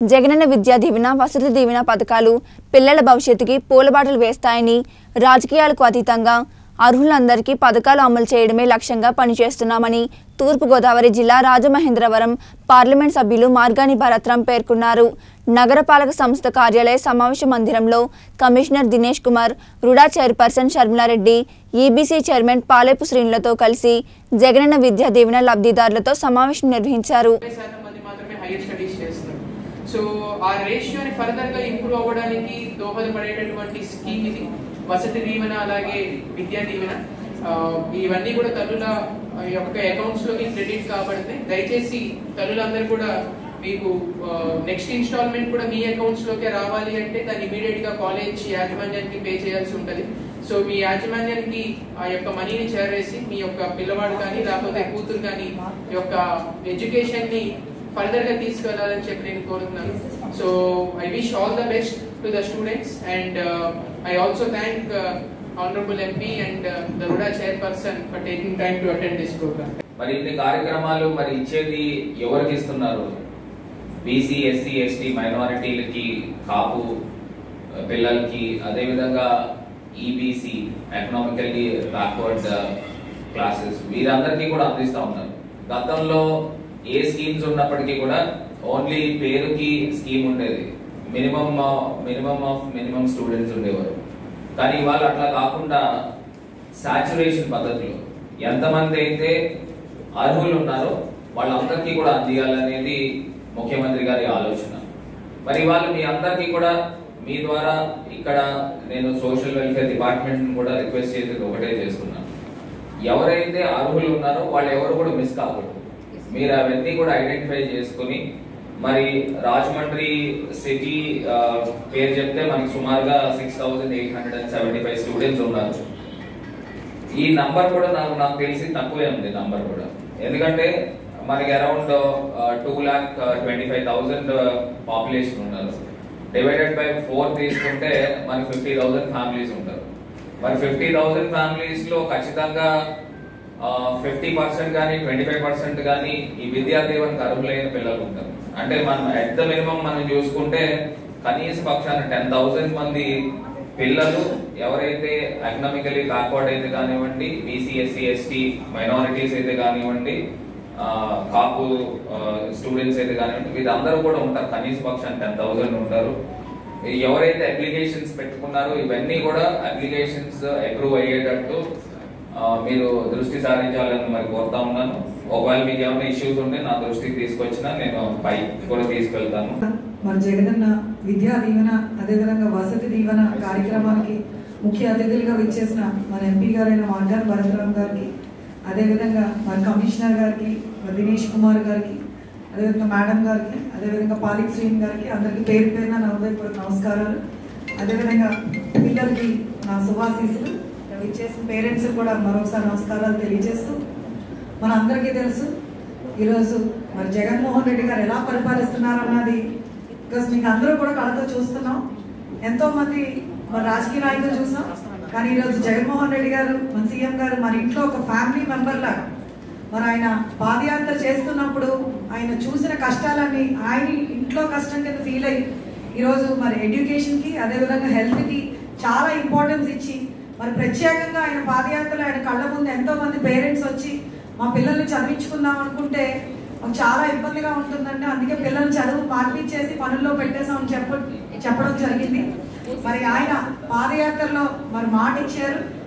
జగనన్న విద్యా దీవెన వసతి దీవెన పథకాలు పిల్లల భవిష్యత్తుకి పూలబాటలు వేస్తాయని రాజకీయాలకు అతీతంగా అర్హులందరికీ పథకాలు అమలు చేయడమే లక్ష్యంగా పనిచేస్తున్నామని తూర్పుగోదావరి జిల్లా రాజమహేంద్రవరం పార్లమెంట్ సభ్యులు మార్గాని భరత్రం పేర్కొన్నారు నగరపాలక సంస్థ కార్యాలయ సమావేశ మందిరంలో commissioner Dinesh Kumar RUDA chairperson Sharmila Reddy EBC chairman Palepu శ్రీనులతో కలిసి జగనన్న విద్యా దీవెన లబ్ధిదారులతో సమావేశం నిర్వహించారు ముప్పై శాతం మంది మాత్రమే హైయర్ స్టడీస్ చేస్తున్నారు సో ఆ రేషియోని ఫర్దర్ గా ఇంప్రూవ్ అవ్వడానికి దోహదపడేటటువంటి స్కీమ్ ఇది వసతి దీవెన అలాగే విద్యా దీవెన ఆ, ఇవన్నీ కూడా తల్లుల యొక్క అకౌంట్స్ లోకి క్రెడిట్ కాబడుతున్నాయి దయచేసి తల్లులందరూ కూడా మీకు నెక్స్ట్ ఇన్స్టాల్మెంట్ కూడా మీ అకౌంట్స్ లోకి రావాలి అంటే దాన్ని ఇమీడియట్ గా కాలేజ్ యాజమాన్యానికి పే చేయాల్సి ఉంటది సో మీ యాజమాన్యానికి ఆ యొక్క మనీని చేరేసి మీ యొక్క పిల్లవాడు కానీ లేకపోతే కూతురు కానీ యొక్క ఎడ్యుకేషన్ ని ఫర్దర్ గా తీసుకెళ్లాలని చెప్పి నేను కోరుతున్నాను so I wish all the best to the students and I also thank honourable MP and the RUDA chairperson for taking time to attend this programme మరి ఇన్ని కార్యక్రమాలు మరి ఇచ్చేది ఎవరికి ఇస్తున్నారు బీసీ ఎస్సీ ఎస్టీ మైనారిటీలకి కాపు పిల్లలకి అదేవిధంగా ఈబీసీ ఎకనామికల్లీ బ్యాక్వర్డ్ క్లాసెస్ వీరందరికీ కూడా అందిస్తా ఉన్నారు గతంలో ఏ స్కీమ్స్ ఉన్నప్పటికీ కూడా ఓన్లీ పేరుకి స్కీమ్ ఉండేది minimum minimum of minimum students ఉండేవారు కానీ ఇవాళ అట్లా కాకుండా సాచురేషన్ పద్ధతిలో ఎంతమంది అయితే అర్హులు ఉన్నారో వాళ్ళందరికీ కూడా అందియాలనేది ముఖ్యమంత్రి గారి ఆలోచన మరి వాళ్ళు మీ అందరికీ కూడా మీ ద్వారా ఇక్కడ నేను సోషల్ వెల్ఫేర్ డిపార్ట్మెంట్ కూడా రిక్వెస్ట్ చేసేది ఒకటే చేస్తున్నాను ఎవరైతే అర్హులు ఉన్నారో వాళ్ళు ఎవరు కూడా మిస్ కాకూడదు మీరు అవన్నీ కూడా ఐడెంటిఫై చేసుకుని మరి రాజమండ్రి సిటీ ఆ, పేరు చెప్తే మనకి సుమారుగా six thousand eight hundred and seventy five students ఉన్నారు ఈ నంబర్ కూడా నాకు నాకు తెలిసి తక్కువే ఉంది నంబర్ కూడా ఎందుకంటే మనకి around two lakh twenty five thousand population ఉన్నారు డివైడెడ్ బై ఫోర్ తీసుకుంటే మనకి ఫిఫ్టీ థౌసండ్ ఫ్యామిలీస్ ఉంటారు మరి ఫిఫ్టీ థౌసండ్ ఫ్యామిలీస్ లో ఖచ్చితంగా ఫిఫ్టీ పర్సెంట్ కానీ ట్వంటీ ఫైవ్ పర్సెంట్ కానీ ఈ విద్యా దీవెనకు అర్హులైన పిల్లలు ఉంటారు అంటే మనం ఎట్ ద మినిమం మనం చూసుకుంటే కనీస పక్షాన టెన్ థౌసండ్ మంది పిల్లలు ఎవరైతే ఎకనామికలీ బ్యాక్వర్డ్ అయితే కానివ్వండి బీసీ ఎస్సీ ఎస్టీ మైనారిటీస్ అయితే కానివ్వండి ఆ, కాపు స్టూడెంట్స్ అయితే కానివ్వండి వీరందరూ కూడా ఉంటారు కనీస పక్షాన టెన్ థౌసండ్ ఉంటారు ఎవరైతే అప్లికేషన్స్ పెట్టుకున్నారో ఇవన్నీ కూడా అప్లికేషన్స్ అప్రూవ్ అయ్యేటట్టు ఆ, మీరు దృష్టి సారించాలని మరి కోరుతా ఉన్నాను ఒకవేళ మీకు ఏమైనా ఇష్యూస్ ఉంటే నా దృష్టికి తీసుకొచ్చినా నేను పైకి కూడా తీసుకెళ్తాను మన జగనన్న విద్యా దీవెన అదేవిధంగా వసతి దీవెన కార్యక్రమానికి ముఖ్య అతిథులుగా విచ్చేసిన మన ఎంపీ గారైన మార్గాన్ భరతరామ్ గారికి అదేవిధంగా మన కమిషనర్ గారికి మన దినేష్ కుమార్ గారికి అదేవిధంగా మేడం గారికి అదేవిధంగా పాలిక్ శ్రీన్ గారికి అందరికీ పేరు పేరున నా హృదయపూర్వక నమస్కారాలు అదేవిధంగా పిల్లలకి నా శుభాశీసులు విచ్చేసిన పేరెంట్స్ కూడా మరొకసారి నమస్కారాలు తెలియజేస్తూ మన అందరికీ తెలుసు ఈరోజు మరి జగన్మోహన్ రెడ్డి గారు ఎలా పరిపాలిస్తున్నారు అన్నది బికాస్ మీకు అందరూ కూడా కళ్ళతో చూస్తున్నాం ఎంతో మంది మన రాజకీయ నాయకులు చూసాం కానీ ఈరోజు జగన్మోహన్ రెడ్డి గారు మన సీఎం గారు మన ఇంట్లో ఒక ఫ్యామిలీ మెంబర్ లాగా మరి ఆయన పాదయాత్ర చేస్తున్నప్పుడు ఆయన చూసిన కష్టాలన్నీ ఆయన ఇంట్లో కష్టం కింద ఫీల్ అయ్యి ఈరోజు మరి ఎడ్యుకేషన్కి అదేవిధంగా హెల్త్కి చాలా ఇంపార్టెన్స్ ఇచ్చి మరి ప్రత్యేకంగా ఆయన పాదయాత్రలో ఆయన కళ్ళ ముందు ఎంతో మంది పేరెంట్స్ వచ్చి మా పిల్లల్ని చదివించుకుందాం అనుకుంటే మాకు చాలా ఇబ్బందిగా ఉంటుందండి అందుకే పిల్లల్ని చదువు మార్పించేసి పనుల్లో పెట్టేసామని చెప్ప చెప్పడం జరిగింది మరి ఆయన పాదయాత్రలో మరి మాట ఇచ్చారు